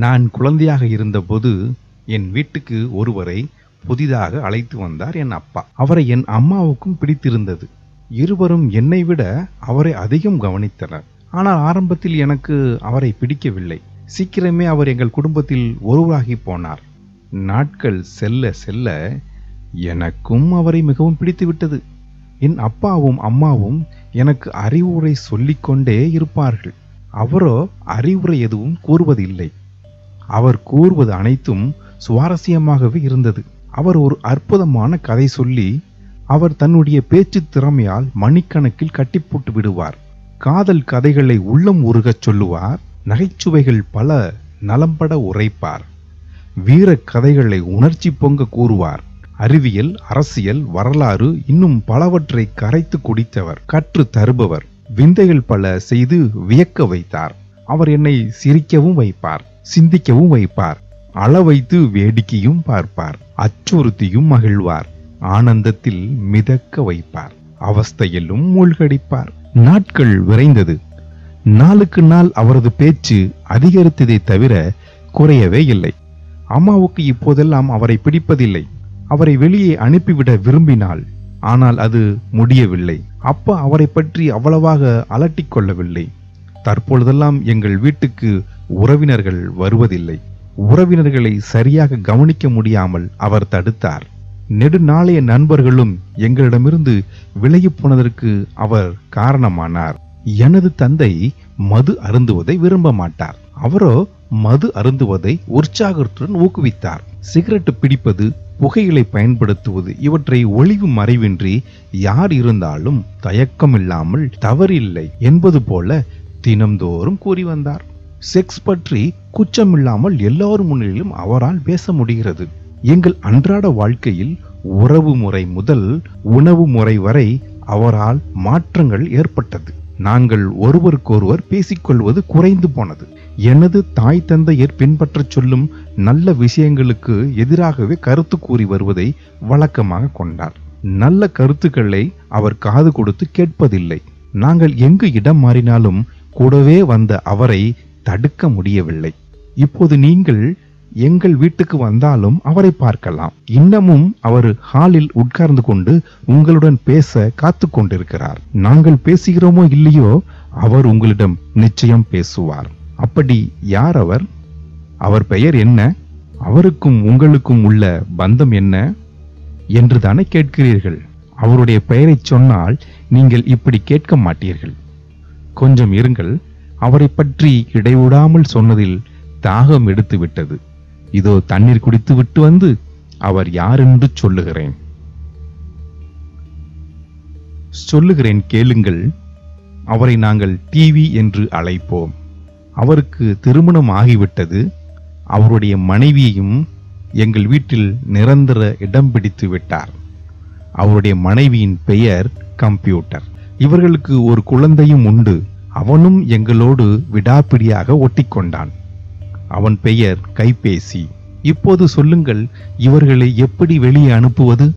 நான் குழந்தையாக இருந்தபோது என் வீட்டுக்கு ஒருவரை புதிதாக அழைத்து வந்தார் என் அப்பா அவரை என் அம்மாவுக்கும் பிடித்திருந்தது இருவரும் என்னை விட அவரை அதிகம் கவனித்தனர் ஆனால் ஆரம்பத்தில் எனக்கு அவரை பிடிக்கவில்லை சீக்கிரமே அவர் எங்கள் குடும்பத்தில் ஒருவராகி போனார் நாட்கள் செல்ல செல்ல எனக்கும் அவரை மிகவும் பிடித்துவிட்டது என் அப்பாவும் அம்மாவும் எனக்கு அறிவுரை சொல்லிக்கொண்டே இருப்பார்கள் அவரோ அறிவுரை எதுவும் கூறுவதில்லை அவர் கூறுவது அனைத்தும் சுவாரஸ்யமாகவே இருந்தது அவர் ஒரு அற்புதமான கதை சொல்லி அவர் தன்னுடைய பேச்சு திறமையால் மணிக்கணக்கில் கட்டிப்போட்டு விடுவார் காதல் கதைகளை உள்ளம் உருகச் சொல்லுவார் நகைச்சுவைகள் பல நலம்பட உரைப்பார் வீர கதைகளை உணர்ச்சி பொங்க கூறுவார் அறிவியல் அரசியல் வரலாறு இன்னும் பலவற்றை கரைத்து குடித்தவர் கற்று தருபவர் விந்தைகள் பல செய்து வியக்க வைத்தார் அவர் என்னை சிரிக்கவும் வைப்பார் சிந்திக்கவும் வைப்பார் அள வைத்து வேடிக்கையும் பார்ப்பார் அச்சுறுத்தியும் மகிழ்வார் ஆனந்தத்தில் மிதக்க வைப்பார் அவஸ்தையிலும் மூழ்கடிப்பார் நாட்கள் விரைந்தது நாளுக்கு நாள் அவரது பேச்சு அதிகரித்ததை தவிர குறையவே இல்லை அம்மாவுக்கு இப்போதெல்லாம் அவரை பிடிப்பதில்லை அவரை வெளியே அனுப்பிவிட விரும்பினாள் ஆனால் அது முடியவில்லை அப்பா அவரை பற்றி அவ்வளவாக அலட்டிக் கொள்ளவில்லை தற்பொழுதெல்லாம் எங்கள் வீட்டுக்கு உறவினர்கள் வருவதில்லை உறவினர்களை சரியாக கவனிக்க முடியாமல் அவர் தடுத்தார் நெடுநாளைய நண்பர்களும் எங்களிடமிருந்து விலகிப் போனதற்கு அவர் காரணமானார் எனது தந்தை மது அருந்துவதை விரும்ப மாட்டார் அவரோ மது அருந்துவதை உற்சாகத்துடன் ஊக்குவித்தார் சிகரெட் பிடிப்பது புகையிலை பயன்படுத்துவது இவற்றை ஒளிவு மறைவின்றி யார் இருந்தாலும் தயக்கமில்லாமல் தவறில்லை என்பது போல தினம்தோறும் கூறி வந்தார் செக்ஸ் பற்றி குச்சமில்லாமல் எல்லோரும் முன்னிலும் அவரால் பேச முடிகிறது எங்கள் அன்றாட வாழ்க்கையில் உறவு முறை முதல் உணவு முறை வரை அவரால் மாற்றங்கள் ஏற்பட்டது நாங்கள் ஒருவருக்கொருவர் பேசிக்கொள்வது குறைந்து போனது எனது தாய் தந்தையர் பின்பற்றச் சொல்லும் நல்ல விஷயங்களுக்கு எதிராகவே கருத்து கூறி வருவதை வழக்கமாக கொண்டார் நல்ல கருத்துக்களை அவர் காது கொடுத்து கேட்பதில்லை நாங்கள் எங்கு இடம் மாறினாலும் கூடவே வந்த அவரை தடுக்க முடியவில்லை இப்போது நீங்கள் எங்கள் வீட்டுக்கு வந்தாலும் அவரை பார்க்கலாம் இன்னமும் அவர் ஹாலில் உட்கார்ந்து கொண்டு உங்களுடன் பேச காத்து கொண்டிருக்கிறார் நாங்கள் பேசுகிறோமோ இல்லையோ அவர் உங்களிடம் நிச்சயம் பேசுவார் அப்படி யார் அவர் அவர் பெயர் என்ன அவருக்கும் உங்களுக்கும் உள்ள பந்தம் என்ன என்று தானே கேட்கிறீர்கள் அவருடைய பெயரைச் சொன்னால் நீங்கள் இப்படி கேட்க மாட்டீர்கள் கொஞ்சம் இருங்கள் அவரை பற்றி இடைவிடாமல் சொன்னதில் தாகம் எடுத்து விட்டது இதோ தண்ணீர் குடித்து விட்டு வந்து அவர் யார் என்று சொல்லுகிறேன் சொல்லுகிறேன் கேளுங்கள் அவரை நாங்கள் டிவி என்று அழைப்போம் அவருக்கு திருமணம் ஆகிவிட்டது அவருடைய மனைவியையும் எங்கள் வீட்டில் நிரந்தர இடம் பிடித்து விட்டார் அவருடைய மனைவியின் பெயர் கம்ப்யூட்டர் இவர்களுக்கு ஒரு குழந்தையும் உண்டு அவனும் எங்களோடு விடாப்பிடியாக ஒட்டிக்கொண்டான் அவன் பெயர் கைபேசி இப்போது சொல்லுங்கள் இவர்களை எப்படி வெளியே அனுப்புவது